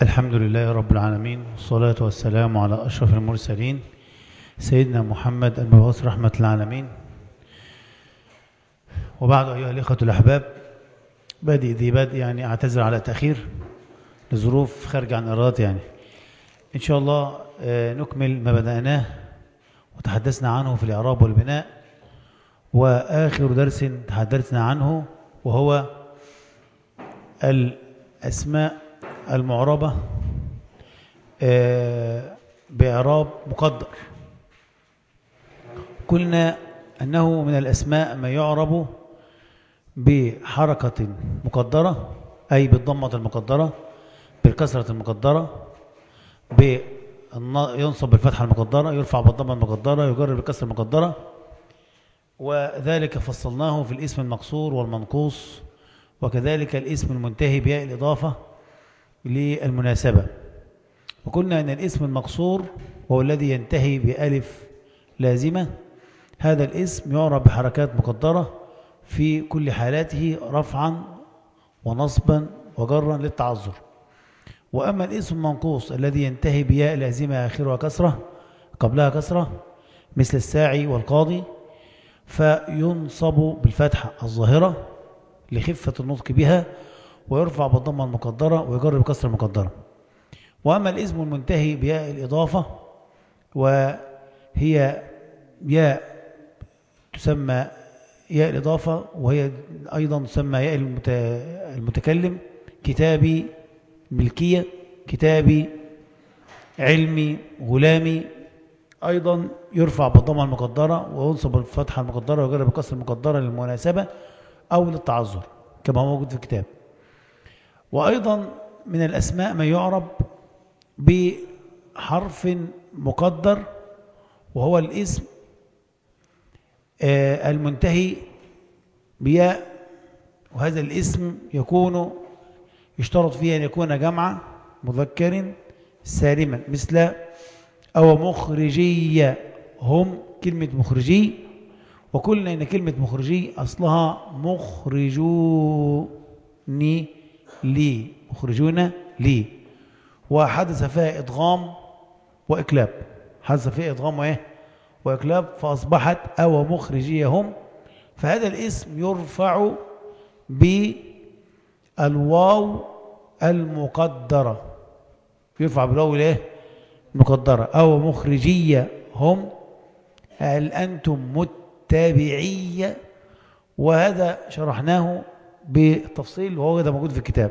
الحمد لله رب العالمين والصلاة والسلام على أشرف المرسلين سيدنا محمد المبعوث رحمة العالمين وبعد أيها الإخوة الأحباب بادئ ذي بادئ يعني أعتذر على تأخير لظروف خارجة عن إرادتي يعني إن شاء الله آه، نكمل ما بدأناه وتحدثنا عنه في الإعراب والبناء وآخر درس تحدثنا عنه وهو الأسماء المعربة آه، بإعراب مقدر قلنا أنه من الأسماء ما يعرب بحركة مقدرة أي بالضمة المقدرة بالكسرة المقدرة بالن- ينصب بالفتحة المقدرة يرفع بالضمة المقدرة يجر بالكسرة المقدرة وذلك فصلناه في الاسم المقصور والمنقوص وكذلك الاسم المنتهي بياء الإضافة للمناسبة وقلنا أن الاسم المقصور وهو الذي ينتهي بألف لازمة هذا الاسم يعرب بحركات مقدرة في كل حالاته رفعا ونصبا وجرا للتعذر وأما الاسم المنقوص الذي ينتهي بياء لازمة آخرها كسرة قبلها كسرة مثل الساعي والقاضي فينصب بالفتحة الظاهرة لخفة النطق بها ويرفع بالضمة المقدرة ويجر بكسر المقدرة وأما الاسم المنتهي بياء الإضافة وهي ياء تسمى ياء الإضافة وهي أيضا تسمى ياء المت- المتكلم كتابي ملكية كتابي علمي غلامي أيضا يرفع بالضمة المقدرة وينصب الفتحة المقدرة ويجرب الكسر المقدرة للمناسبة أو للتعذر كما هو موجود في الكتاب وأيضا من الأسماء ما يعرب بحرف مقدر وهو الاسم آه، المنتهي بياء وهذا الاسم يكون يشترط فيه أن يكون جمع مذكر سالما مثل أو مخرجية هم كلمة مخرجي وقلنا إن كلمة مخرجي أصلها مخرجوني لي مخرجون لي وحدث فيها إدغام وإكلاب حدث فيها إدغام وإيه وإكلاب فأصبحت أو مخرجية هم فهذا الاسم يرفع بالواو المقدرة يرفع بالواو الايه مقدرة أو مخرجية هم هل أنتم متبعية وهذا شرحناه بالتفصيل وهو ده موجود في الكتاب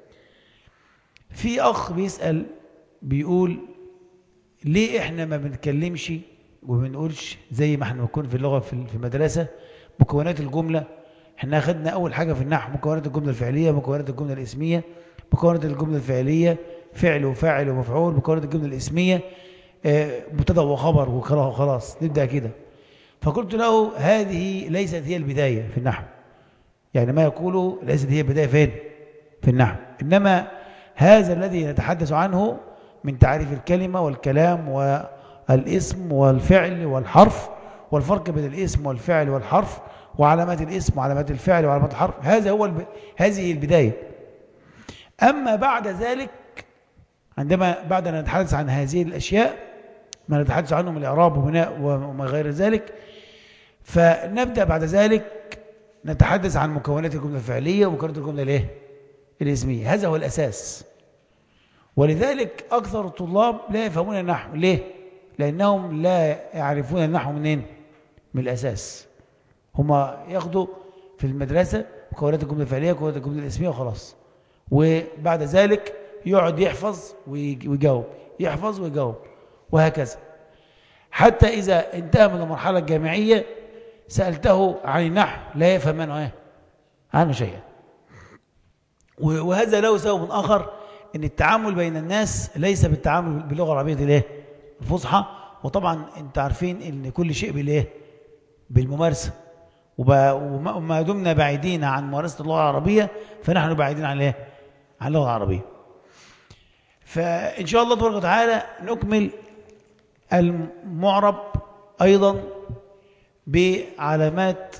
في أخ بيسأل بيقول ليه إحنا ما بنتكلمش وما بنقولش زي ما احنا بنكون في اللغة في في المدرسة مكونات الجملة احنا أخذنا أول حاجة في النحو مكونات الجملة الفعلية مكونات الجملة الاسمية مكونات الجملة الفعلية فعل وفاعل ومفعول مكونات الجملة الاسمية آه، مبتدا وخبر وكره وخلاص نبدأ كده فقلت له هذه ليست هي البداية في النحو يعني ما يقوله ليست هي البداية فين في النحو إنما هذا الذي نتحدث عنه من تعريف الكلمة والكلام والاسم والفعل والحرف والفرق بين الاسم والفعل والحرف وعلامات الاسم وعلامات الفعل وعلامات الحرف هذا هو الب... هذه البداية أما بعد ذلك عندما بعد أن نتحدث عن هذه الأشياء ما نتحدث عنه من الإعراب وبناء وما غير ذلك فنبدأ بعد ذلك نتحدث عن مكونات الجملة الفعلية ومكونات الجملة الايه الاسمية هذا هو الأساس ولذلك أكثر الطلاب لا يفهمون النحو ليه؟ لأنهم لا يعرفون النحو منين؟ من الأساس هم ياخدوا في المدرسة مكونات الجملة الفعلية مكونات الجملة الاسمية وخلاص وبعد ذلك يقعد يحفظ ويج- ويجاوب يحفظ ويجاوب وهكذا حتى إذا انتهى من المرحلة الجامعية سألته عن النحو لا يفهم عنه ايه عنه شيئا و- وهذا له سبب آخر ان التعامل بين الناس ليس بالتعامل باللغة العربية الايه الفصحى وطبعا انت عارفين ان كل شيء بالايه بالممارسة وب- وما وما دمنا بعيدين عن ممارسة اللغة العربية فنحن بعيدين عن الايه عن اللغة العربية فإن شاء الله تبارك وتعالى نكمل المعرب أيضا بعلامات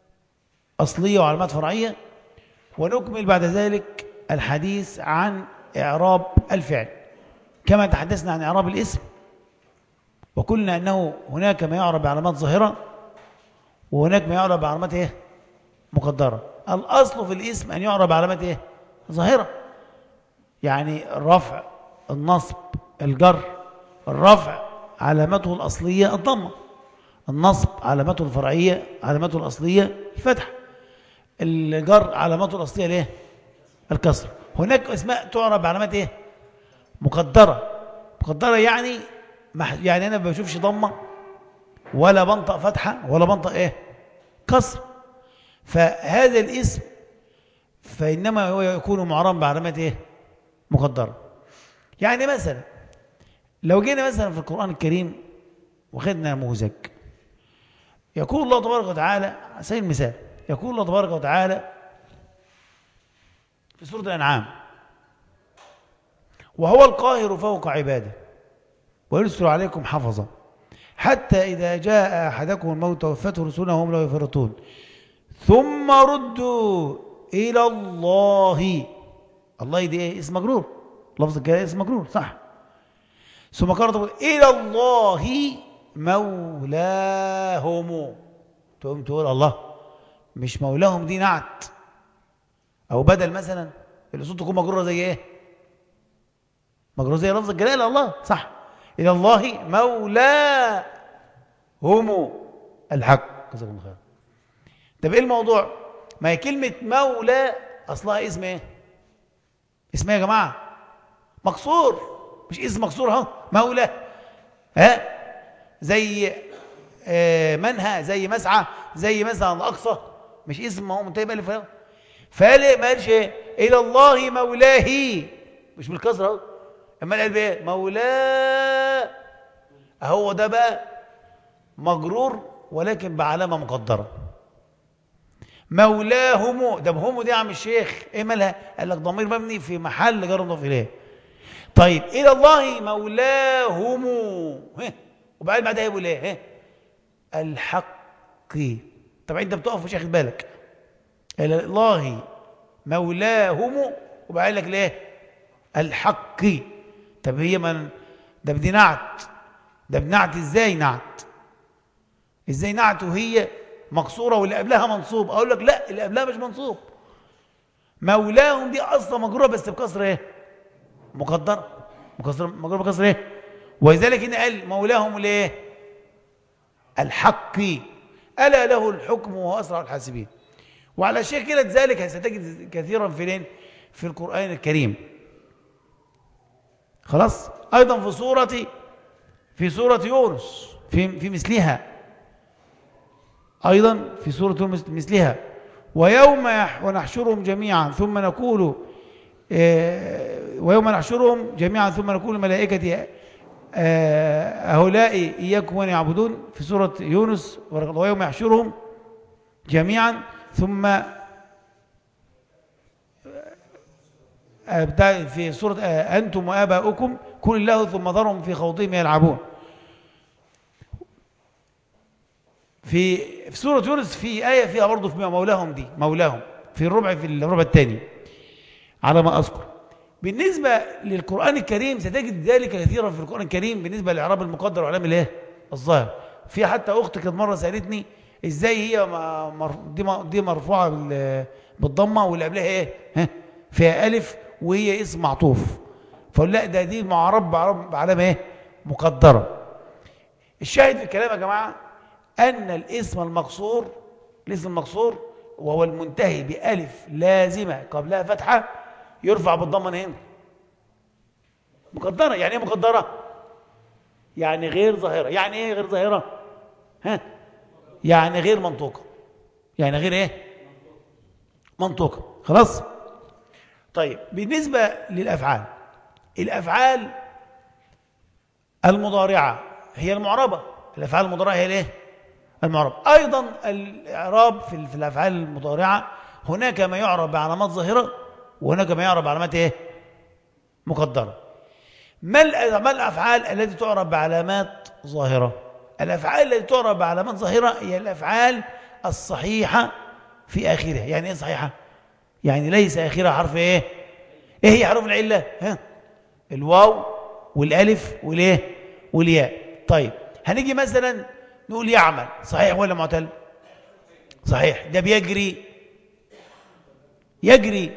أصلية وعلامات فرعية ونكمل بعد ذلك الحديث عن إعراب الفعل كما تحدثنا عن إعراب الاسم وقلنا أنه هناك ما يعرب بعلامات ظاهرة وهناك ما يعرب بعلامات إيه؟ مقدرة الأصل في الاسم أن يعرب بعلامات إيه؟ ظاهرة يعني الرفع النصب الجر الرفع علامته الأصلية الضمة النصب علامته الفرعية علامته الأصلية الفتح الجر علامته الأصلية ليه الكسر هناك اسماء تعرب بعلامات ايه مقدرة مقدرة يعني يعني أنا ما بشوفش ضمة ولا بنطق فتحة ولا بنطق ايه كسر فهذا الاسم فإنما هو يكون معرب بعلامات ايه مقدرة يعني مثلا لو جينا مثلا في القرآن الكريم وخدنا نموذج يقول الله تبارك وتعالى على سبيل المثال يقول الله تبارك وتعالى في سورة الأنعام وهو القاهر فوق عباده ويرسل عليكم حفظا حتى إذا جاء أحدكم الموت وفته رسوله وهم لا يفرطون ثم ردوا إلى الله الله دي إيه؟ اسم مجرور لفظ الجلالة اسم مجرور صح ثم قال إلى الله مولاهم تقوم تقول الله مش مولاهم دي نعت أو بدل مثلا الأصول تكون مجرورة زي إيه مجرورة زي لفظ الجلالة الله صح إلى الله مولاهم الحق جزاكم الله خير طب إيه الموضوع ما هي كلمة مولى أصلها اسم إيه اسم إيه يا جماعة مكسور مش اسم مكسور اهو مولى ها زي آه منهى زي مسعى زي مثلا الاقصى مش اسم هو منتهي بالف فقال ما قالش ايه الى الله مولاه مش بالكسره اهو اما قال بايه مولاه اهو ده بقى مجرور ولكن بعلامه مقدره مولاهم ده هم دي يا عم الشيخ ايه مالها قال لك ضمير مبني في محل جر مضاف اليه طيب الى الله مولاهم وبعدين بعدها يقول ايه الحق طبعا انت بتقف مش واخد بالك الى الله مولاهم وبعدين لك ليه الحق طب هي من ده بدي نعت ده بنعت ازاي نعت ازاي نعت وهي مقصوره واللي قبلها منصوب اقول لك لا اللي قبلها مش منصوب مولاهم دي اصلا مجروره بس بكسر ايه مقدر مكسر مجرور بكسر ايه ولذلك هنا قال مولاهم الايه الحق الا له الحكم وهو اسرع الحاسبين وعلى شيء كده ذلك ستجد كثيرا في لين في القران الكريم خلاص ايضا في سوره في سوره يونس في في مثلها ايضا في سوره يونس مثلها ويوم ونحشرهم جميعا ثم نقول ويوم نحشرهم جميعا ثم نقول الملائكة هؤلاء إياكم وأن يعبدون في سورة يونس ويوم يحشرهم جميعا ثم في سورة أنتم وآباؤكم كل الله ثم ذرهم في خوضهم يلعبون في في سورة يونس في آية فيها برضه في مولاهم دي مولاهم في الربع في الربع الثاني على ما أذكر بالنسبة للقرآن الكريم ستجد ذلك كثيرا في القرآن الكريم بالنسبة لإعراب المقدر وعلام الايه الظاهر في حتى أختي كانت مرة سألتني إزاي هي دي دي مرفوعة بالضمة واللي قبلها إيه ها فيها ألف وهي اسم معطوف فقول لا ده دي معرب بعلامة إيه مقدرة الشاهد في الكلام يا جماعة أن الاسم المقصور الاسم المقصور وهو المنتهي بألف لازمة قبلها فتحة يرفع بالضمة هنا مقدرة يعني ايه مقدرة يعني غير ظاهرة يعني ايه غير ظاهرة ها يعني غير منطوقة يعني غير ايه منطوقة خلاص طيب بالنسبة للأفعال الأفعال المضارعة هي المعربة الأفعال المضارعة هي الايه المعرب أيضا الإعراب في الأفعال المضارعة هناك ما يعرب بعلامات ظاهرة وهناك ما يعرب بعلامات إيه؟ مقدرة ما ما الأفعال التي تعرب بعلامات ظاهرة الأفعال التي تعرب بعلامات ظاهرة هي الأفعال الصحيحة في آخرها يعني إيه صحيحة؟ يعني ليس آخرها حرف إيه؟ ايه هي حروف العله ها الواو والالف والايه والياء طيب هنيجي مثلا نقول يعمل صحيح ولا معتل صحيح ده بيجري يجري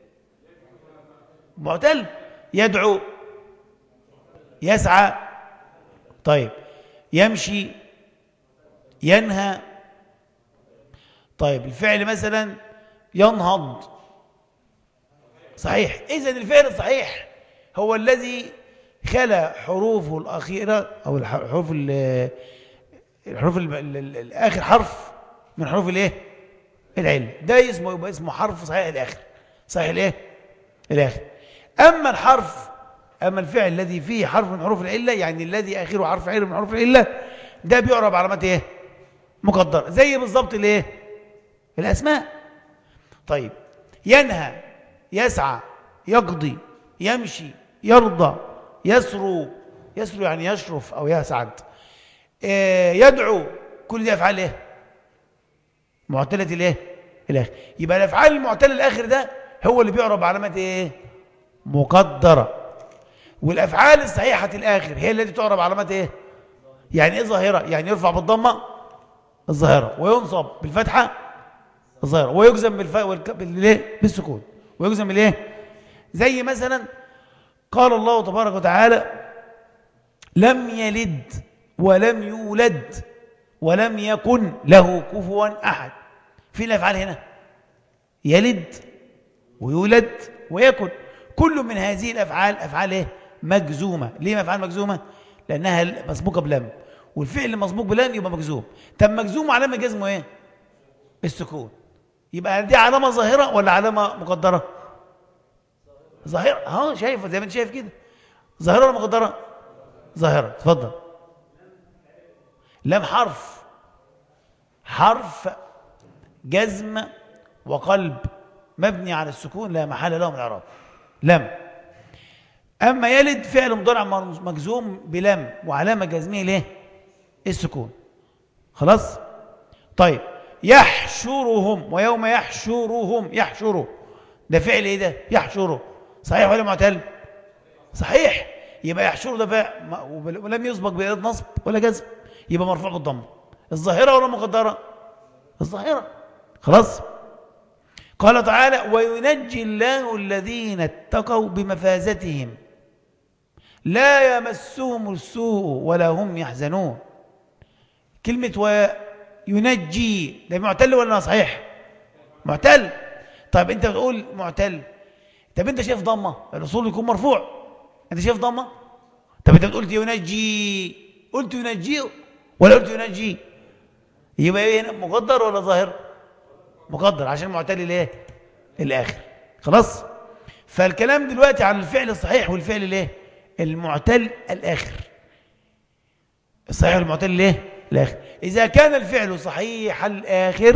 معتل يدعو يسعى طيب يمشي ينهى طيب الفعل مثلا ينهض صحيح إذا الفعل الصحيح هو الذي خلى حروفه الأخيرة أو الحروف الحروف الآخر حرف من حروف الايه العلة ده اسمه يبقى اسمه حرف صحيح الآخر صحيح الايه الآخر أما الحرف أما الفعل الذي فيه حرف من حروف العلة يعني الذي آخره حرف عين من حروف العلة ده بيعرب علامات ايه مقدرة زي بالظبط الايه الأسماء طيب ينهى يسعى يقضي يمشي يرضى يسرو يسرو يعني يشرف أو يسعد آه، يدعو كل دي أفعال ايه معتلة الايه الاخر يبقى الافعال المعتله الاخر ده هو اللي بيعرب علامات ايه مقدره والافعال الصحيحه الاخر هي التي تعرب علامات ايه يعني ايه ظاهره يعني يرفع بالضمه الظاهره وينصب بالفتحه الظاهره ويجزم بالف... بالايه بالسكون ويجزم بالايه زي مثلا قال الله تبارك وتعالى لم يلد ولم يولد ولم يكن له كفوا أحد في الأفعال هنا يلد ويولد ويكن كل من هذه الأفعال أفعال إيه؟ مجزومة ليه أفعال مجزومة؟ لأنها مسبوقة بلم والفعل اللي مسبوق بلم يبقى مجزوم طب مجزوم علامة جزمه إيه؟ السكون يبقى دي علامة ظاهرة ولا علامة مقدرة؟ ظاهرة اه شايف زي ما انت شايف كده ظاهرة ولا مقدرة؟ ظاهرة اتفضل لم حرف حرف جزم وقلب مبني على السكون لا محل له من الاعراب لم اما يلد فعل مضارع مجزوم بلم وعلامه جزمه ليه السكون خلاص طيب يحشرهم ويوم يحشرهم يحشره ده فعل ايه ده يحشره صحيح ولا معتل صحيح يبقى يحشره ده فعل ولم يسبق بإرادة نصب ولا جزم يبقى مرفوع بالضم الظاهرة ولا مقدرة الظاهرة خلاص قال تعالى وينجي الله الذين اتقوا بمفازتهم لا يمسهم السوء ولا هم يحزنون كلمة وينجي ده معتل ولا صحيح معتل طيب انت بتقول معتل طب انت شايف ضمه الرسول يكون مرفوع انت شايف ضمه طب انت بتقول ينجي قلت ينجي ولا قلت ينجي يبقى ايه هنا مقدر ولا ظاهر مقدر عشان معتل الايه الاخر خلاص فالكلام دلوقتي عن الفعل الصحيح والفعل الايه المعتل الاخر الصحيح والمعتل الايه الاخر اذا كان الفعل صحيح الاخر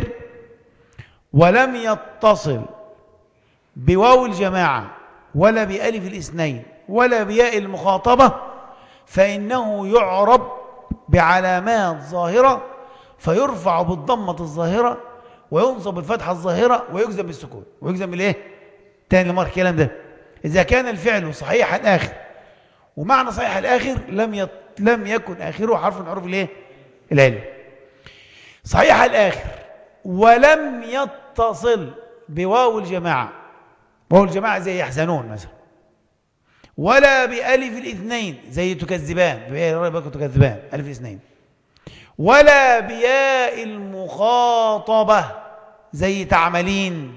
ولم يتصل بواو الجماعه ولا بألف الاثنين ولا بياء المخاطبة فإنه يعرب بعلامات ظاهرة فيرفع بالضمة الظاهرة وينصب بالفتحة الظاهرة ويجزم بالسكون ويجزم بالايه تاني مرة الكلام ده إذا كان الفعل صحيح الآخر ومعنى صحيح الآخر لم يط... لم يكن آخره حرف من حروف الايه العلم صحيح الآخر ولم يتصل بواو الجماعة واو الجماعة زي يحزنون مثلا ولا بألف الاثنين زي تكذبان تكذبان ألف الاثنين ولا بياء المخاطبة زي تعملين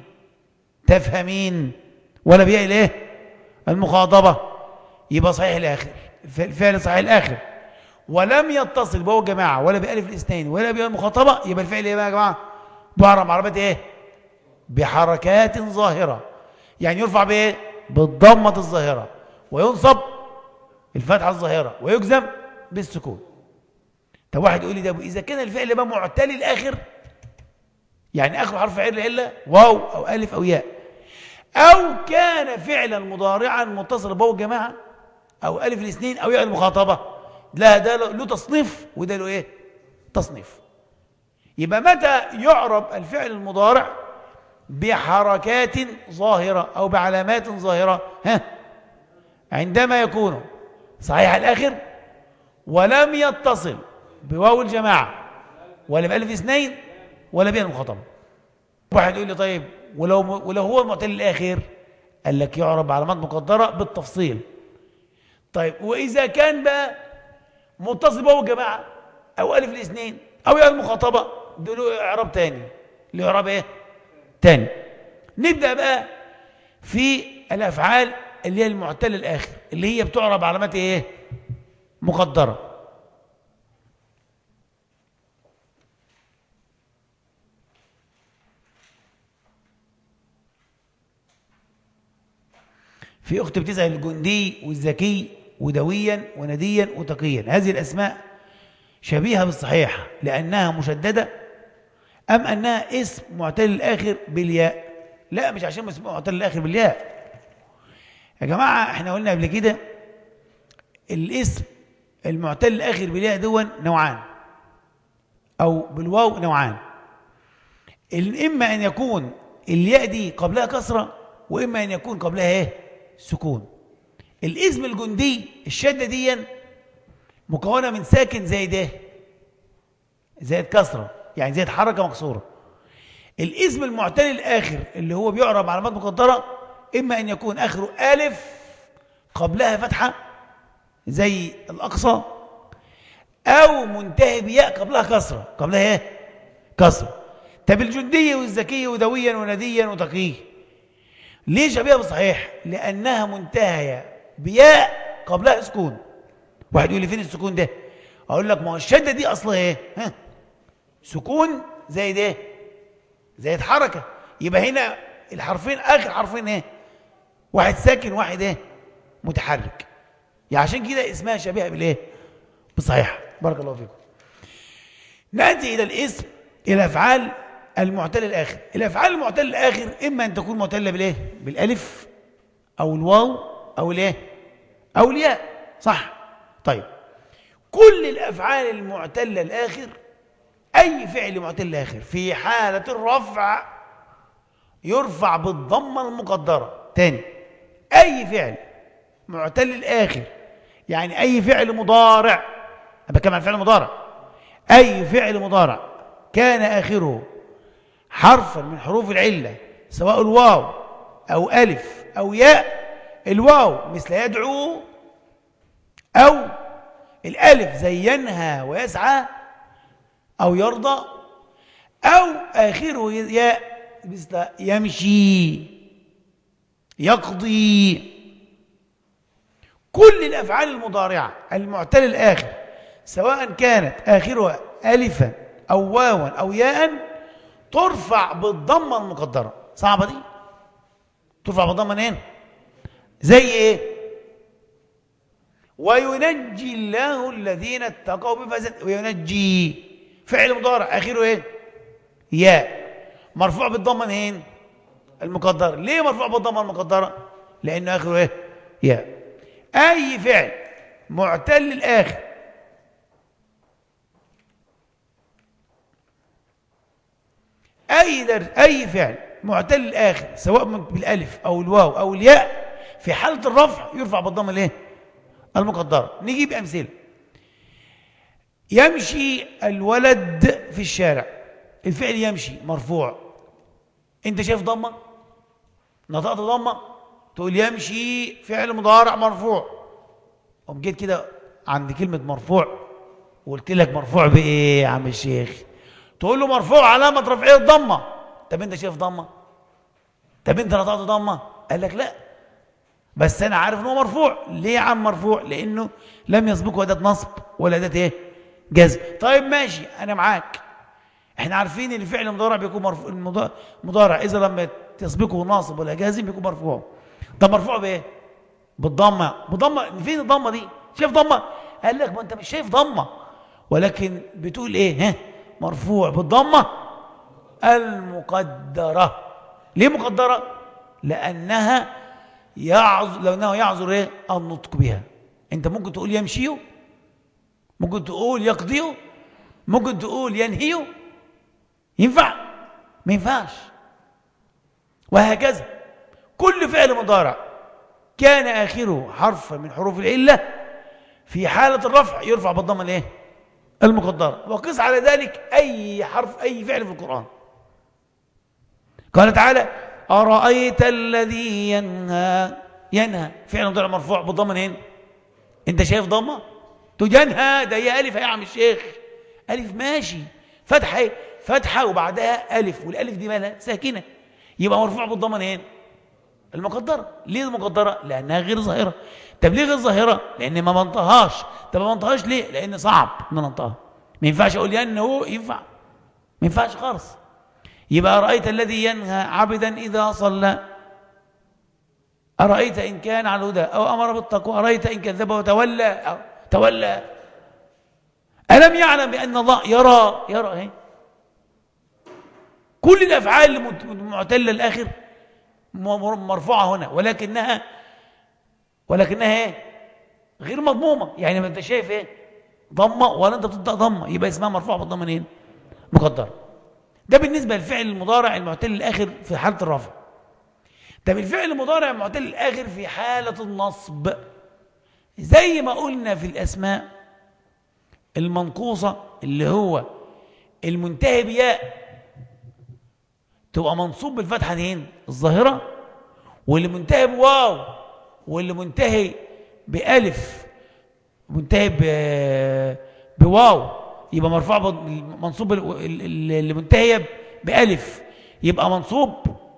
تفهمين ولا بياء الايه المخاطبة يبقى صحيح الآخر الفعل صحيح الآخر ولم يتصل بهو جماعة ولا بألف الاثنين ولا بياء المخاطبة يبقى الفعل ايه يا جماعة بعرب عربات ايه بحركات ظاهرة يعني يرفع بايه بالضمة الظاهرة وينصب الفتحة الظاهرة ويجزم بالسكون طب واحد يقول لي ده إذا كان الفعل بقى معتل الآخر يعني آخر حرف عل إلا واو أو ألف أو ياء أو كان فعلا مضارعا متصل بواو الجماعة أو ألف الاثنين أو ياء المخاطبة لا ده له تصنيف وده له إيه تصنيف يبقى متى يعرب الفعل المضارع بحركات ظاهرة أو بعلامات ظاهرة ها عندما يكون صحيح الآخر ولم يتصل بواو الجماعة ولا بألف اثنين ولا بين المخاطبة واحد يقول لي طيب ولو, ولو هو المعتل الآخر قال لك يعرب بعلامات مقدرة بالتفصيل طيب وإذا كان بقى متصل بواو الجماعة أو ألف الاثنين أو يا المخاطبة دول إعراب تاني الإعراب إيه تاني نبدأ بقى في الأفعال اللي هي المعتل الآخر اللي هي بتعرب علامات إيه مقدرة في أخت بتسأل الجندي والذكي ودويا ونديا وتقيا هذه الأسماء شبيهة بالصحيح لأنها مشددة أم أنها اسم معتل الآخر بالياء لا مش عشان اسم معتل الآخر بالياء يا جماعة احنا قلنا قبل كده الاسم المعتل الآخر بالياء دون نوعان أو بالواو نوعان إما أن يكون الياء دي قبلها كسرة وإما أن يكون قبلها إيه سكون الاسم الجندي الشدة دي مكونة من ساكن زائد ايه زائد كسرة يعني زائد حركة مكسورة الاسم المعتل الآخر اللي هو بيعرب علامات مقدرة إما أن يكون آخره ألف قبلها فتحة زي الأقصى أو منتهي بياء قبلها كسرة قبلها إيه؟ كسرة طب الجندي والذكي ودويا ونديا وتقي ليه شبيهة بصحيح لأنها منتهية بياء قبلها سكون واحد يقول لي فين السكون ده أقول لك ما هو الشدة دي أصلها إيه ها؟ سكون زائد إيه زائد حركة يبقى هنا الحرفين آخر حرفين إيه واحد ساكن واحد إيه متحرك يعني عشان كده اسمها شبيهة بالإيه بصحيح بارك الله فيكم نأتي إلى الاسم إلى أفعال المعتل الآخر الأفعال المعتل الآخر إما أن تكون معتلة بالإيه بالألف أو الواو أو الإيه أو الياء صح طيب كل الأفعال المعتلة الآخر أي فعل معتل الآخر في حالة الرفع يرفع بالضمة المقدرة تاني أي فعل معتل الآخر يعني أي فعل مضارع أنا بتكلم عن فعل مضارع أي فعل مضارع كان آخره حرفا من حروف العلة سواء الواو أو ألف أو ياء الواو مثل يدعو أو الألف زي ينهى ويسعى أو يرضى أو آخره ياء مثل يمشي يقضي كل الأفعال المضارعة المعتل الآخر سواء كانت آخرها ألفا أو واوا أو ياء ترفع بالضمة المقدرة صعبة دي ترفع بالضمة منين زي ايه وينجي الله الذين اتقوا بفزن وينجي فعل مضارع اخره ايه ياء مرفوع بالضمه منين المقدره ليه مرفوع بالضمه المقدره لانه اخره ايه ياء اي فعل معتل الاخر اي در اي فعل معتل الاخر سواء بالالف او الواو او الياء في حاله الرفع يرفع بالضمه الايه المقدره نجيب امثله يمشي الولد في الشارع الفعل يمشي مرفوع انت شايف ضمه نطقت ضمه تقول يمشي فعل مضارع مرفوع قوم جيت كده عند كلمه مرفوع وقلت لك مرفوع بايه يا عم الشيخ تقول له مرفوع علامه رفعيه الضمه طب انت شايف ضمه طب انت نطقت ضمه قال لك لا بس انا عارف ان هو مرفوع ليه يا عم مرفوع لانه لم يسبقه اداه نصب ولا اداه ايه جزم طيب ماشي انا معاك احنا عارفين ان الفعل المضارع بيكون مرفوع المضارع اذا لم تسبقه ناصب ولا جازم بيكون مرفوع طب مرفوع بايه بالضمه بضمه فين الضمه دي شايف ضمه قال لك ما انت مش شايف ضمه ولكن بتقول ايه ها مرفوع بالضمه المقدره ليه مقدره لانها يعذر لانه يعذر ايه النطق بها انت ممكن تقول يمشيوا ممكن تقول يقضيه ممكن تقول ينهيه ينفع ما ينفعش وهكذا كل فعل مضارع كان آخره حرف من حروف العلة في حالة الرفع يرفع بالضمن الايه المقدرة وقس على ذلك أي حرف أي فعل في القرآن قال تعالى أرأيت الذي ينهى ينهى فعل مضارع مرفوع بالضمن هنا انت شايف ضمه تجنهى ده هي ألف يا عم الشيخ ألف ماشي فتحة فتحة وبعدها ألف والألف دي مالها ساكنة يبقى مرفوع بالضمن هنا المقدرة ليه المقدرة لأنها غير ظاهرة طب ليه غير ظاهرة لأن ما منطهاش طب ما منطهاش ليه لأن صعب ان انا انطها ما ينفعش أقول ينهو ينفع ما ينفعش خالص يبقى رأيت الذي ينهى عبدا إذا صلى أرأيت إن كان على الهدى أو أمر بالتقوى أرأيت إن كذب وتولى أو تولى ألم يعلم بأن الله يرى يرى هي. كل الأفعال المعتلة الآخر مرفوعة هنا ولكنها ولكنها ايه غير مضمومة يعني ما انت شايف ايه ضمة ولا انت بتبدأ ضمة يبقى اسمها مرفوعة بالضمة هنا مقدر ده بالنسبة للفعل المضارع المعتل الآخر في حالة الرفع طب الفعل المضارع المعتل الآخر في حالة النصب زي ما قلنا في الأسماء المنقوصة اللي هو المنتهي بياء تبقى منصوب بالفتحة دين الظاهرة واللي منتهي بواو واللي منتهي بألف منتهي بواو يبقى مرفوع منصوب اللي منتهي بألف يبقى منصوب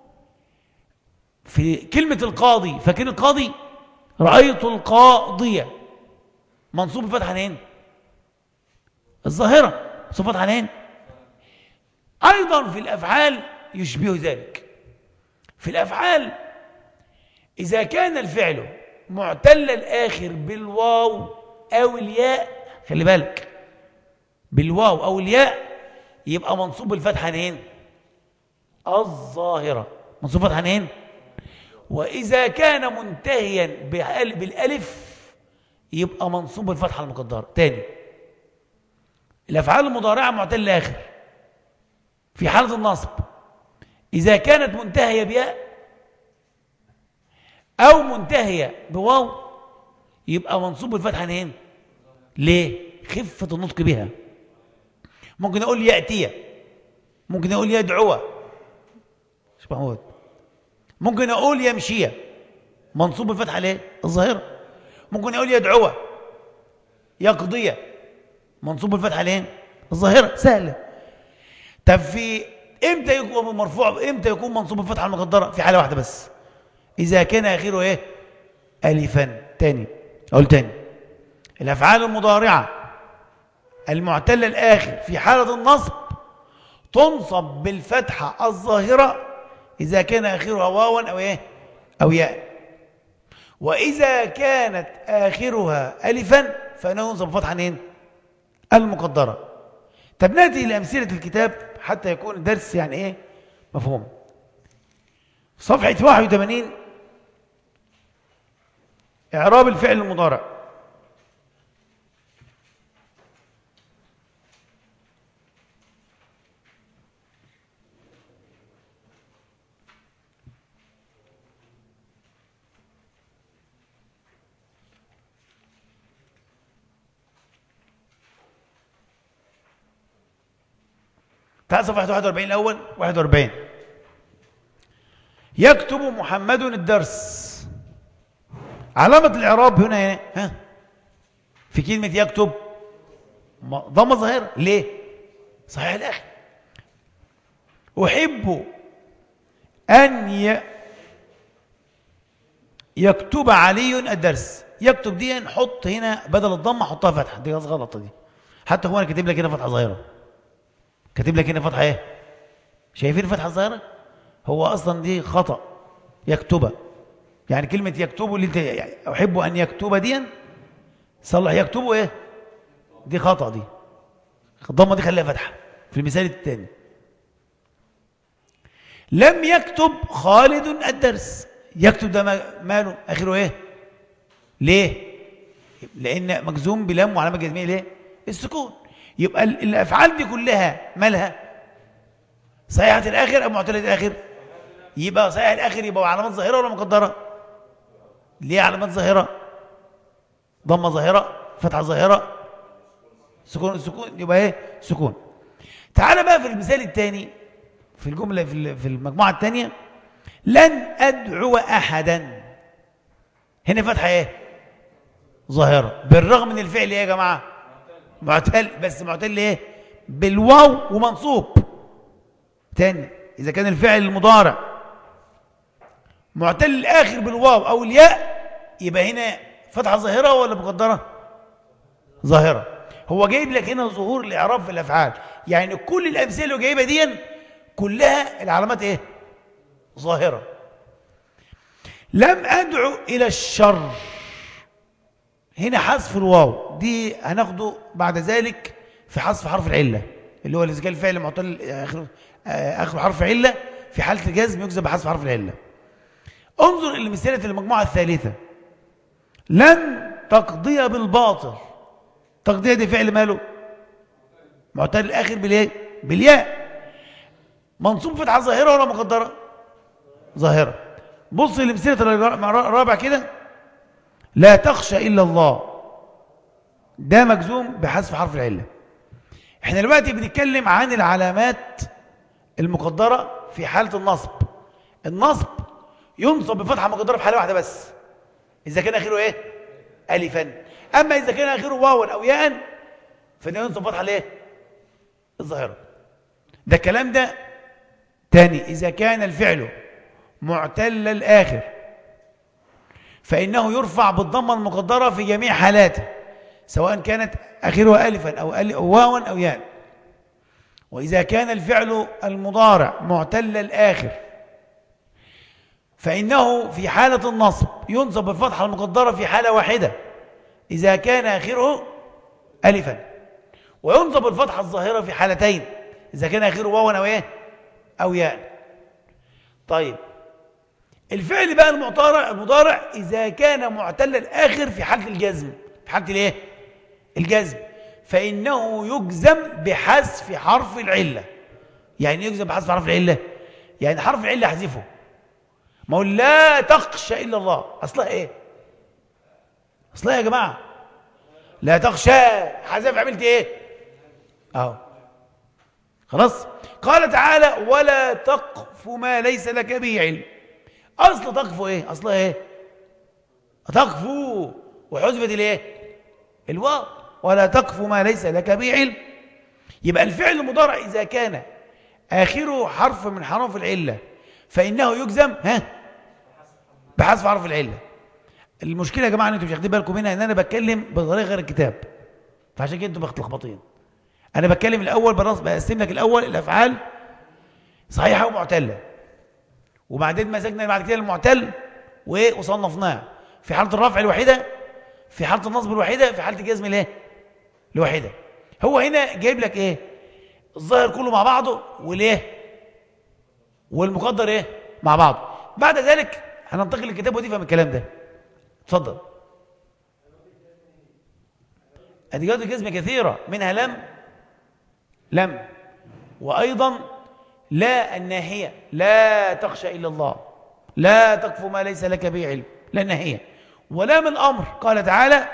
في كلمة القاضي فاكر القاضي رأيت القاضية منصوب بفتحة هنا الظاهرة صفات عنين أيضا في الأفعال يشبه ذلك في الأفعال إذا كان الفعل معتل الآخر بالواو أو الياء خلي بالك بالواو أو الياء يبقى منصوب الفتحة هنا الظاهرة منصوب الفتحة هنا وإذا كان منتهيا بالألف يبقى منصوب الفتحة المقدرة تاني الأفعال المضارعة معتل الآخر في حالة النصب إذا كانت منتهية بياء أو منتهية بواو يبقى منصوب الفتحة هنا ليه؟ خفة النطق بها ممكن أقول يأتي ممكن أقول يدعو مش محمود ممكن أقول يمشي منصوب الفتحة ليه؟ الظاهرة ممكن أقول يدعو يقضي منصوب الفتحة ليه؟ الظاهرة سهلة طب في امتى يكون مرفوع امتى يكون منصوب الفتحة المقدرة في حالة واحدة بس إذا كان آخره إيه ألفا تاني أقول تاني الأفعال المضارعة المعتلة الآخر في حالة النصب تنصب بالفتحة الظاهرة إذا كان آخرها واوا أو إيه أو ياء وإذا كانت آخرها ألفا فإنه ينصب فتحة إيه المقدرة طب نأتي لأمثلة الكتاب حتى يكون الدرس يعني إيه مفهوم صفحة 81 إعراب الفعل المضارع تعال صفحة 41 الأول 41 يكتب محمد الدرس علامة الإعراب هنا ايه ها في كلمة يكتب ضمة ظاهرة ليه صحيح الآخر أحب أن ي... يكتب علي الدرس يكتب دي نحط هنا بدل الضمة حطها فتحة دي غلطة دي حتى هو أنا كاتب لك هنا فتحة ظاهرة كاتب لك هنا فتحة ايه شايفين فتحة ظاهرة هو أصلا دي خطأ يكتبها يعني كلمة يكتبوا اللي انت يعني أحب أن يكتب دي صلح يكتبوا ايه دي خطأ دي الضمة دي خليها فتحة في المثال الثاني لم يكتب خالد الدرس يكتب ده ماله آخره ايه ليه لأن مجزوم بلام وعلامة جزمية ليه السكون يبقى الأفعال دي كلها مالها صحيحة الآخر أو معتلة الآخر يبقى صحيح الآخر يبقى علامات ظاهرة ولا مقدرة ليه علامات ظاهرة ضمة ظاهرة فتحة ظاهرة سكون سكون يبقى ايه سكون تعال بقى في المثال الثاني في الجملة في المجموعة الثانية لن أدعو أحدا هنا فتحة ايه ظاهرة بالرغم من الفعل ايه يا جماعة معتل بس معتل ايه بالواو ومنصوب تاني إذا كان الفعل المضارع معتل الآخر بالواو أو الياء يبقى هنا فتحة ظاهرة ولا مقدرة ظاهرة هو جايب لك هنا ظهور الإعراب في الأفعال يعني كل الأمثلة اللي جايبها دي كلها العلامات إيه ظاهرة لم أدعو إلى الشر هنا حذف الواو دي هناخده بعد ذلك في حذف حرف العلة اللي هو الإذا كان الفعل معتل آخر, آخر حرف علة في حالة الجزم يجزم بحذف حرف العلة انظر إلى مسألة المجموعة الثالثة لن تقضي بالباطل تقضية دي فعل ماله معتل الآخر بالإيه بالياء منصوب فتحة ظاهرة ولا مقدرة ظاهرة بص لمسألة الرابع كده لا تخشى إلا الله ده مجزوم بحذف حرف العلة احنا دلوقتي بنتكلم عن العلامات المقدرة في حالة النصب النصب ينصب بفتحة مقدرة في حالة واحدة بس إذا كان آخره إيه ألفا أما إذا كان آخره واوا أو ياء فده ينصب فتحة ليه الظاهرة ده الكلام ده تاني إذا كان الفعل معتل الآخر فإنه يرفع بالضمة المقدرة في جميع حالاته سواء كانت آخرها ألفا أو واوا أو ياء وإذا كان الفعل المضارع معتل الآخر فإنه في حالة النصب ينصب بالفتحة المقدرة في حالة واحدة إذا كان آخره ألفا وينصب الفتحة الظاهرة في حالتين إذا كان آخره واوا أو إيه أو ياء طيب الفعل بقى المضارع المضارع إذا كان معتل الآخر في حالة الجزم في حالة الإيه الجزم فإنه يجزم بحذف حرف العلة يعني يجزم بحذف حرف العلة يعني حرف العلة احذفه ما هو لا تخشى إلا الله أصلها إيه أصلها يا جماعة لا تخشى حذف عملت إيه أهو خلاص قال تعالى ولا تقف ما ليس لك به علم أصل تقف إيه أصلها إيه تقفو وحذفت الإيه الواو ولا تقف ما ليس لك به علم يبقى الفعل المضارع إذا كان آخره حرف من حروف العلة فإنه يجزم ها بحذف حرف العلة المشكلة يا جماعة أن أنتم مش واخدين بالكم منها أن أنا بتكلم بطريقة غير الكتاب فعشان كده أنتم متلخبطين أنا بتكلم الأول بقسم لك الأول الأفعال صحيحة ومعتلة وبعدين مسكنا بعد كده المعتل وصنفناه في حالة الرفع الوحيدة في حالة النصب الوحيدة في حالة الجزم الايه الوحيدة هو هنا جايب لك ايه الظاهر كله مع بعضه والايه والمقدر ايه مع بعضه بعد ذلك هننتقل للكتاب ودي الكلام ده اتفضل أدجاد الجزم كثيرة منها لم لم وأيضا لا الناهية لا تخشى إلا الله لا تقف ما ليس لك به علم لا الناهية ولا من أمر قال تعالى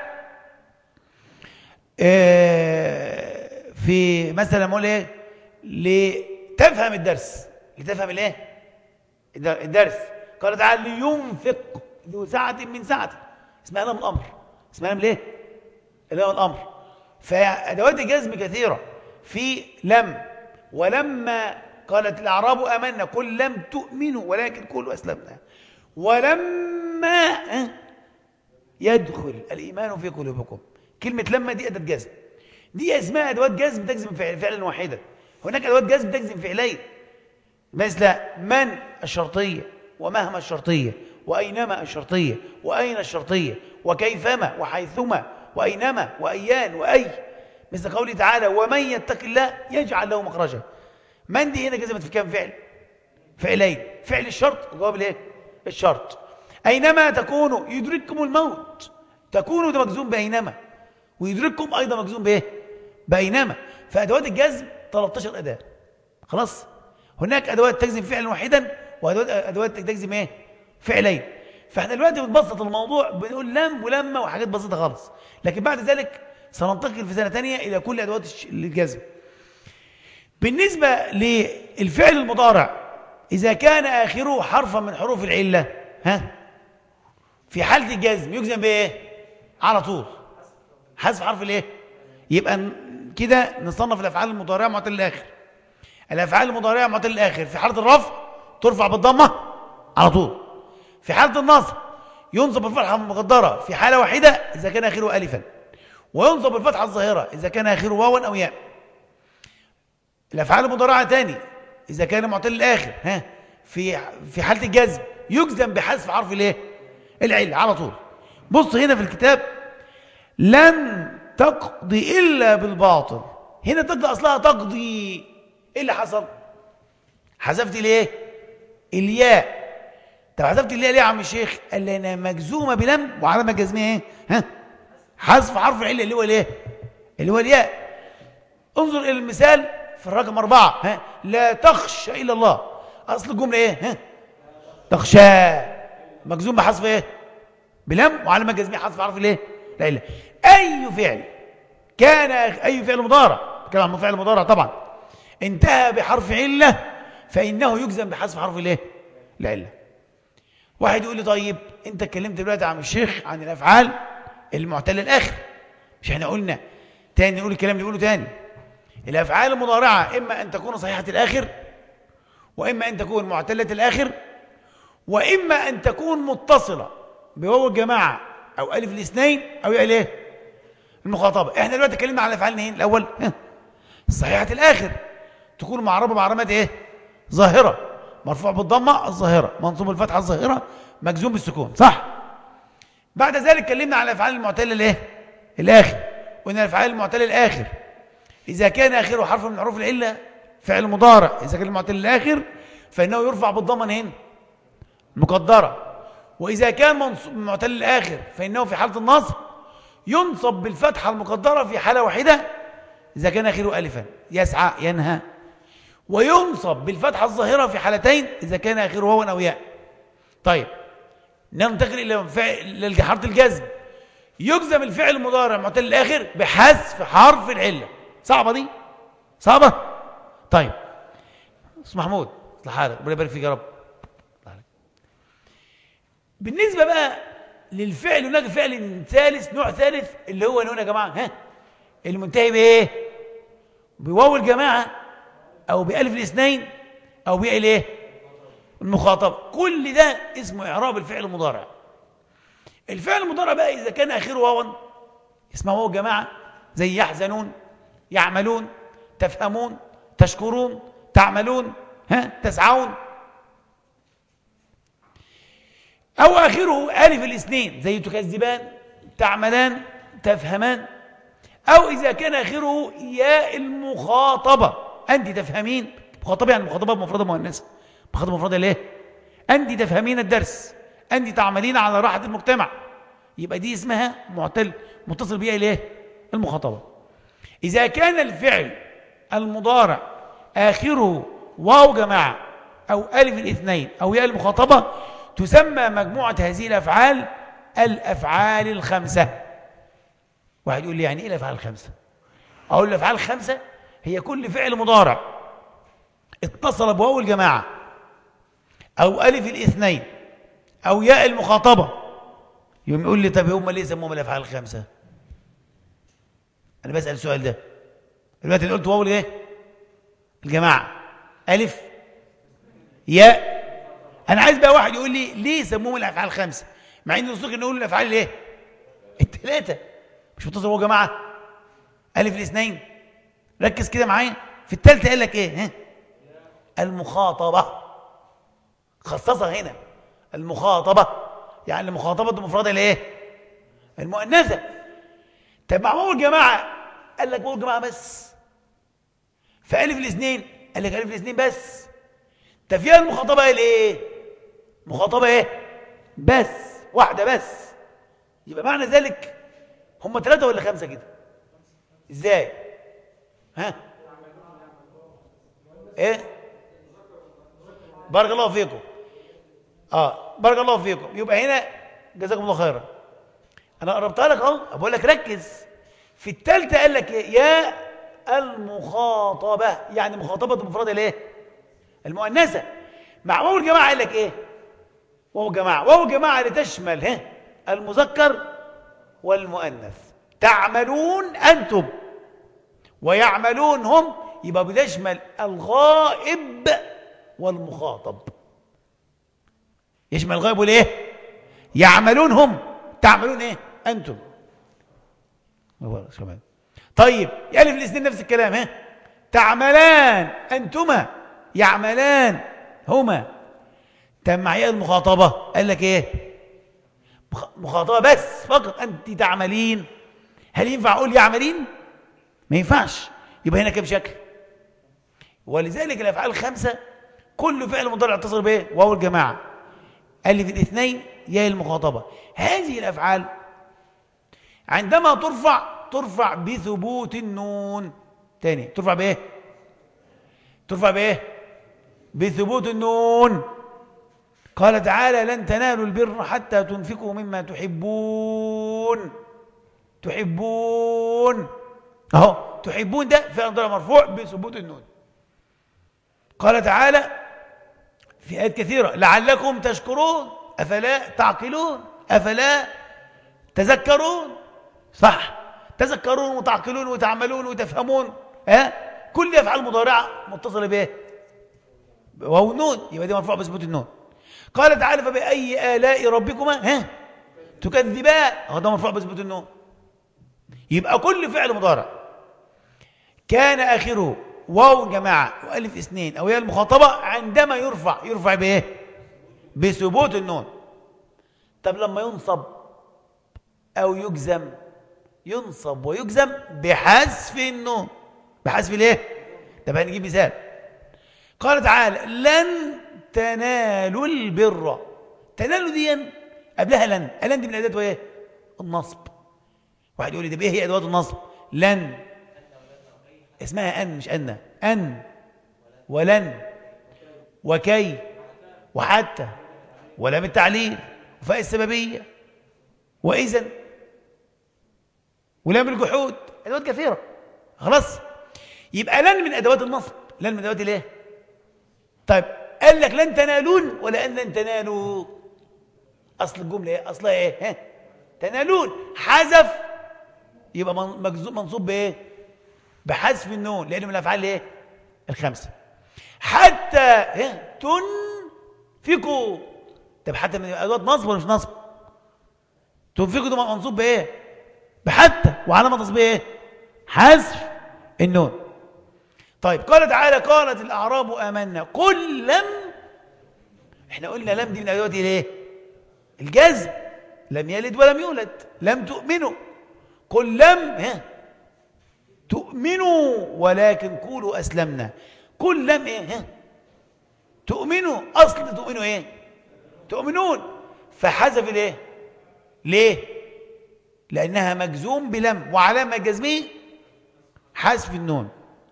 آه، في مثلا نقول ايه لتفهم الدرس لتفهم الايه الدرس قال تعالى لينفق ذو ساعة من ساعته اسمها لام الأمر اسمها لام ليه لام الأمر فأدوات الجزم كثيرة في لم ولما قالت الأعراب أمنا قل لم تؤمنوا ولكن قولوا أسلمنا ولما يدخل الإيمان في قلوبكم كلمة لما دي أداة جزم دي اسمها أدوات جزم تجزم فعلا واحدا هناك أدوات جزم تجزم فعلين مثل من الشرطية ومهما الشرطية وأينما الشرطية وأين الشرطية وكيفما وحيثما وأينما وأيان وأي مثل قوله تعالى ومن يتق الله يجعل له مخرجا من دي هنا جزمت في كام فعل فعلين فعل الشرط جواب الايه الشرط اينما تكونوا يدرككم الموت تكونوا ده مجزوم باينما ويدرككم ايضا مجزوم بايه باينما فادوات الجزم 13 اداه خلاص هناك ادوات تجزم فعلا واحدا وادوات ادوات تجزم ايه فعلين فاحنا دلوقتي بنبسط الموضوع بنقول لم ولما وحاجات بسيطه خالص لكن بعد ذلك سننتقل في سنه ثانيه الى كل ادوات الجزم بالنسبه للفعل المضارع اذا كان اخره حرفا من حروف العله ها في حاله الجزم يجزم بايه على طول حذف حرف الايه يبقى كده نصنف الافعال المضارعه معتل الاخر الافعال المضارعه معتل الاخر في حاله الرفع ترفع بالضمه على طول في حاله النصب ينصب بالفتحه المقدره في حاله واحده اذا كان اخره الفا وينصب بالفتحه الظاهره اذا كان اخره واوا او ياء الافعال المضارعه تاني اذا كان معتل الاخر ها في في حاله الجزم يجزم بحذف حرف الايه العله على طول بص هنا في الكتاب لن تقضي الا بالباطل هنا تقضي اصلها تقضي ايه اللي حصل حذفت ليه الياء طب حذفت الياء ليه يا عم الشيخ قال لي انا مجزومه بلم وعلامه جزميه ايه ها حذف حرف العله اللي هو الايه اللي هو الياء انظر الى المثال في الرقم أربعة ها لا تخشى إلا الله أصل الجملة إيه ها تخشى مجزوم بحذف إيه بلم وعلامة جزمية حذف حرف الإيه لا إله أي فعل كان أي فعل مضارع كما عن فعل مضارع طبعا انتهى بحرف علة فإنه يجزم بحذف حرف الإيه العلة واحد يقول لي طيب أنت اتكلمت دلوقتي عن الشيخ عن الأفعال المعتلة الآخر مش احنا قلنا تاني نقول الكلام اللي يقوله تاني الأفعال المضارعة إما أن تكون صحيحة الآخر وإما أن تكون معتلة الآخر وإما أن تكون متصلة بواو الجماعة أو ألف الاثنين أو يا إيه المخاطبة إحنا دلوقتي اتكلمنا عن الأفعال الاثنين الأول صحيحة الآخر تكون معربة بعلامات إيه ظاهرة مرفوع بالضمة الظاهرة منصوب الفتحة الظاهرة مجزوم بالسكون صح بعد ذلك اتكلمنا عن الأفعال المعتلة الإيه الآخر وإن الأفعال المعتلة الآخر إذا كان آخره حرف من حروف العلة فعل مضارع إذا كان المعتل الآخر فإنه يرفع بالضمن هنا مقدرة وإذا كان معتل الآخر فإنه في حالة النصب ينصب بالفتحة المقدرة في حالة واحدة إذا كان آخره ألفا يسعى ينهى وينصب بالفتحة الظاهرة في حالتين إذا كان آخره واو أو ياء طيب ننتقل إلى حرف الجزم يجزم الفعل المضارع معتل الآخر بحذف حرف العلة صعبة دي صعبة طيب اسم محمود اصلح حالك ربنا يبارك فيك يا رب بالنسبة بقى للفعل هناك فعل ثالث نوع ثالث اللي هو هنا يا جماعة ها المنتهي بايه بواو الجماعة او بألف الاثنين او بإيه الايه المخاطبة كل ده اسمه إعراب الفعل المضارع الفعل المضارع بقى إذا كان آخره واوا اسمه واو الجماعة زي يحزنون يعملون تفهمون تشكرون تعملون ها تسعون أو آخره ألف الاثنين زي تكذبان تعملان تفهمان أو إذا كان آخره ياء المخاطبة أنت تفهمين مخاطبة يعني مخاطبة بمفردة مؤنثة مخاطبة مفردة ليه؟ أنت تفهمين الدرس أنت تعملين على راحة المجتمع يبقى دي اسمها معتل متصل بيها ليه؟ المخاطبة إذا كان الفعل المضارع آخره واو جماعة أو ألف الاثنين أو ياء المخاطبة تسمى مجموعة هذه الأفعال الأفعال الخمسة واحد يقول لي يعني إيه الأفعال الخمسة أقول الأفعال الخمسة هي كل فعل مضارع اتصل بواو الجماعة أو ألف الاثنين أو ياء المخاطبة يقوم يقول لي طب هم ليه سموهم الأفعال الخمسة أنا بسأل السؤال ده دلوقتي اللي قلت واو ايه الجماعة ألف ياء أنا عايز بقى واحد يقول لي ليه سموهم الأفعال الخمسة مع إن الرسول نقول الأفعال الايه الثلاثة مش متصل هو جماعة ألف الاثنين ركز كده معايا في الثالثة قال لك إيه ها المخاطبة خصصها هنا المخاطبة يعني المخاطبة مفردة لإيه المؤنثة طب مع واو الجماعة قال لك واو الجماعة بس فألف الاثنين قال لك ألف الاثنين بس طب فيها المخاطبة قال إيه مخاطبة إيه بس واحدة بس يبقى معنى ذلك هم ثلاثة ولا خمسة كده إزاي ها ايه بارك الله فيكم اه بارك الله فيكم يبقى هنا جزاكم الله خيرا انا قربتها لك اهو بقول لك ركز في الثالثه قال لك ايه يا المخاطبه يعني مخاطبه المفرده الايه المؤنثه مع واو الجماعه قال لك ايه واو الجماعه واو الجماعه لتشمل ها المذكر والمؤنث تعملون انتم ويعملون هم يبقى بتشمل الغائب والمخاطب يشمل الغائب والايه يعملون هم تعملون ايه انتم كمان طيب يالف الاثنين نفس الكلام ها تعملان انتما يعملان هما تم معي المخاطبه قال لك ايه مخاطبه بس فقط انت تعملين هل ينفع اقول يعملين ما ينفعش يبقى هنا كم شكل ولذلك الافعال الخمسه كل فعل مضارع اتصل بايه واو الجماعه الف الاثنين يا المخاطبه هذه الافعال عندما ترفع ترفع بثبوت النون تاني ترفع بايه ترفع بايه بثبوت النون قال تعالى لن تنالوا البر حتى تنفقوا مما تحبون تحبون اهو تحبون ده فعل ضرب مرفوع بثبوت النون قال تعالى في آيات كثيرة لعلكم تشكرون أفلا تعقلون أفلا تذكرون صح تذكرون وتعقلون وتعملون وتفهمون ها كل أفعال مضارعة متصلة بإيه وهو النون يبقى دي مرفوع بثبوت النون قال تعالى فبأي آلاء ربكما ها تكذبان هذا مرفوع بثبوت النون يبقى كل فعل مضارع كان آخره واو جماعة وألف اثنين أو هي المخاطبة عندما يرفع يرفع بإيه بثبوت النون طب لما ينصب أو يجزم ينصب ويجزم بحذف النون بحذف الايه طب هنجيب مثال قال تعالى لن تنالوا البر تنالوا دي قبلها لن لن دي من ادوات ايه النصب واحد يقول لي ده ايه هي ادوات النصب لن اسمها ان مش ان ان ولن وكي وحتى ولام التعليل وفاء السببيه واذا ولام الجحود ادوات كثيره خلاص يبقى لن من ادوات النصب لن من ادوات الايه طيب قال لك لن تنالون ولا ان لن تنالوا اصل الجمله ايه اصلها ايه ها تنالون حذف يبقى منصوب بايه بحذف النون لانه من الافعال ايه الخمسه حتى ها تنفقوا طب حتى من ادوات نصب ولا مش نصب تنفقوا ده منصوب بايه بحتى وعلامه نصبه ايه حذف النون طيب قال تعالى قالت الاعراب امنا قل لم احنا قلنا لم دي من ادوات الايه الجزم لم يلد ولم يولد لم تؤمنوا قل لم ها تؤمنوا ولكن قولوا اسلمنا قل لم ايه ها تؤمنوا اصل تؤمنوا ايه تؤمنون فحذف الايه ليه لانها مجزوم بلم وعلامه جزمه حذف النون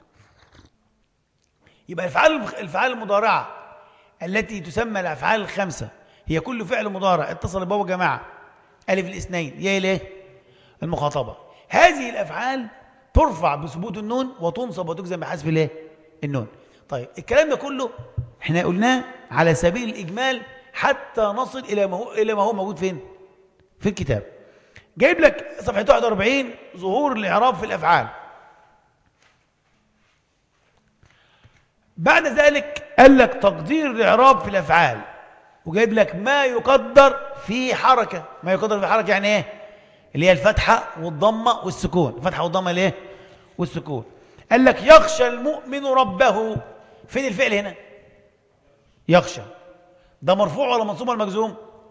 يبقى الافعال الافعال المضارعه التي تسمى الافعال الخمسه هي كل فعل مضارع اتصل بابا جماعه الف الاثنين يا الايه المخاطبه هذه الافعال ترفع بثبوت النون وتنصب وتجزم بحذف الايه النون طيب الكلام ده كله احنا قلناه على سبيل الاجمال حتى نصل الى ما هو الى ما هو موجود فين في الكتاب جايب لك صفحه 41 ظهور الاعراب في الافعال بعد ذلك قال لك تقدير الاعراب في الافعال وجايب لك ما يقدر في حركه ما يقدر في حركه يعني ايه اللي هي الفتحه والضمه والسكون الفتحه والضمه الايه والسكون قال لك يخشى المؤمن ربه فين الفعل هنا يخشى ده مرفوع ولا منصوب ولا مجزوم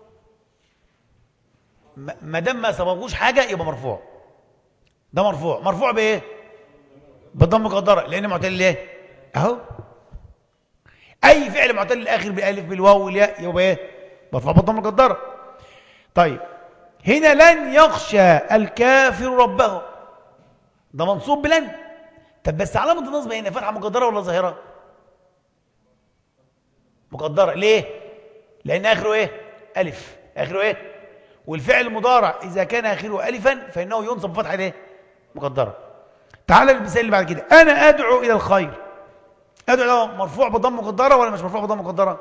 ما دام ما سبقوش حاجه يبقى مرفوع ده مرفوع مرفوع بايه بالضم مقدره لان معتل ايه اهو اي فعل معتل الاخر بالالف بالواو والياء يبقى ايه مرفوع بالضم مقدره طيب هنا لن يخشى الكافر ربه ده منصوب بلن طب بس علامه النصب هنا فتحه مقدره ولا ظاهره مقدرة ليه لأن آخره إيه ألف آخره إيه والفعل المضارع إذا كان آخره ألفا فإنه ينصب بفتحة إيه مقدرة تعال المثال اللي بعد كده أنا أدعو إلى الخير أدعو له مرفوع بضم مقدرة ولا مش مرفوع بضم مقدرة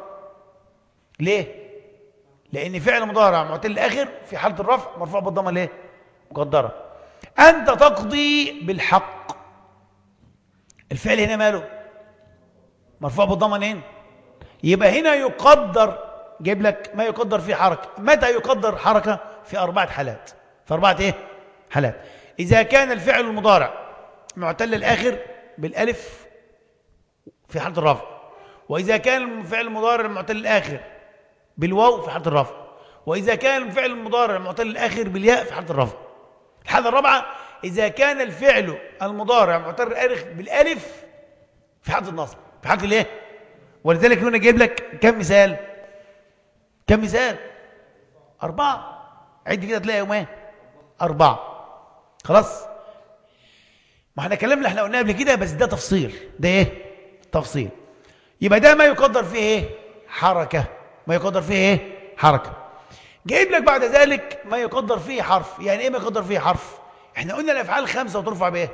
ليه لأن فعل مضارع معتل الآخر في حالة الرفع مرفوع بالضمة ليه مقدرة أنت تقضي بالحق الفعل هنا ماله مرفوع بالضمة لين يبقى هنا يقدر جايب لك ما يقدر فيه حركة متى يقدر حركة في أربعة حالات في أربعة إيه حالات إذا كان الفعل المضارع معتل الآخر بالألف في حالة الرفع وإذا كان الفعل المضارع المعتل الآخر بالواو في حالة الرفع وإذا كان الفعل المضارع المعتل الآخر بالياء في حالة الرفع الحالة الرابعة إذا كان الفعل المضارع معتل الآخر بالألف في حالة النصب في حالة الإيه؟ ولذلك هنا جايب لك كم مثال كم مثال أربعة عد كده تلاقي يومين أربعة خلاص ما احنا كلامنا اللي احنا قلناه قبل كده بس ده تفصيل ده ايه تفصيل يبقى ده ما يقدر فيه ايه حركه ما يقدر فيه ايه حركه جايب لك بعد ذلك ما يقدر فيه حرف يعني ايه ما يقدر فيه حرف احنا قلنا الافعال خمسه وترفع بايه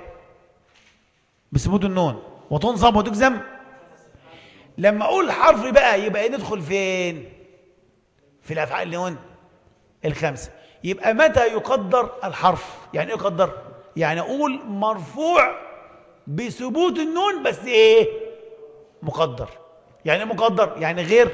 بثبوت النون وتنصب وتجزم لما اقول حرف بقى يبقى إيه ندخل فين في الافعال اللي هون الخمسه يبقى متى يقدر الحرف يعني ايه يقدر يعني اقول مرفوع بثبوت النون بس ايه مقدر يعني مقدر يعني غير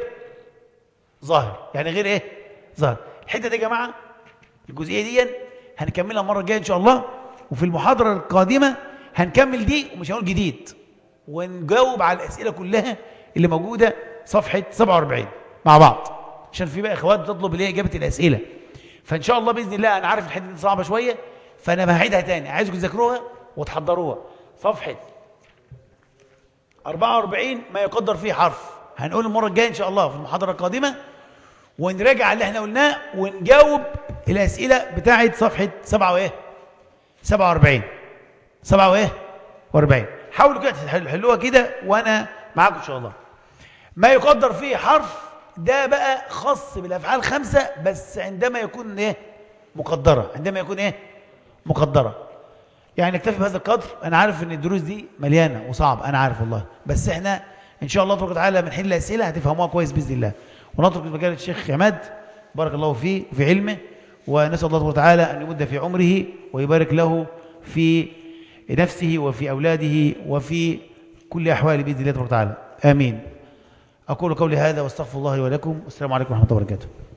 ظاهر يعني غير ايه ظاهر الحته دي يا جماعه الجزئيه دي هنكملها المره الجايه ان شاء الله وفي المحاضره القادمه هنكمل دي ومش هنقول جديد ونجاوب على الاسئله كلها اللي موجوده صفحه 47 مع بعض عشان في بقى اخوات بتطلب اللي هي اجابه الاسئله فان شاء الله باذن الله انا عارف الحته دي صعبه شويه فانا بهعيدها تاني عايزكم تذاكروها وتحضروها صفحه 44 ما يقدر فيه حرف هنقول المره الجايه ان شاء الله في المحاضره القادمه ونراجع اللي احنا قلناه ونجاوب الاسئله بتاعه صفحه 7 وايه 47 7 وايه 40 حاولوا كده تحلوها كده وانا معاكم ان شاء الله ما يقدر فيه حرف ده بقى خاص بالافعال خمسه بس عندما يكون ايه مقدره عندما يكون ايه مقدره يعني نكتفي بهذا القدر انا عارف ان الدروس دي مليانه وصعب انا عارف والله بس احنا ان شاء الله تبارك وتعالى من حين الاسئله هتفهموها كويس باذن الله ونترك مجال الشيخ عماد بارك الله فيه وفي علمه ونسال الله تبارك وتعالى ان يمد في عمره ويبارك له في نفسه وفي اولاده وفي كل احواله باذن الله تبارك وتعالى امين اقول قولي هذا واستغفر الله لي ولكم والسلام عليكم ورحمه الله وبركاته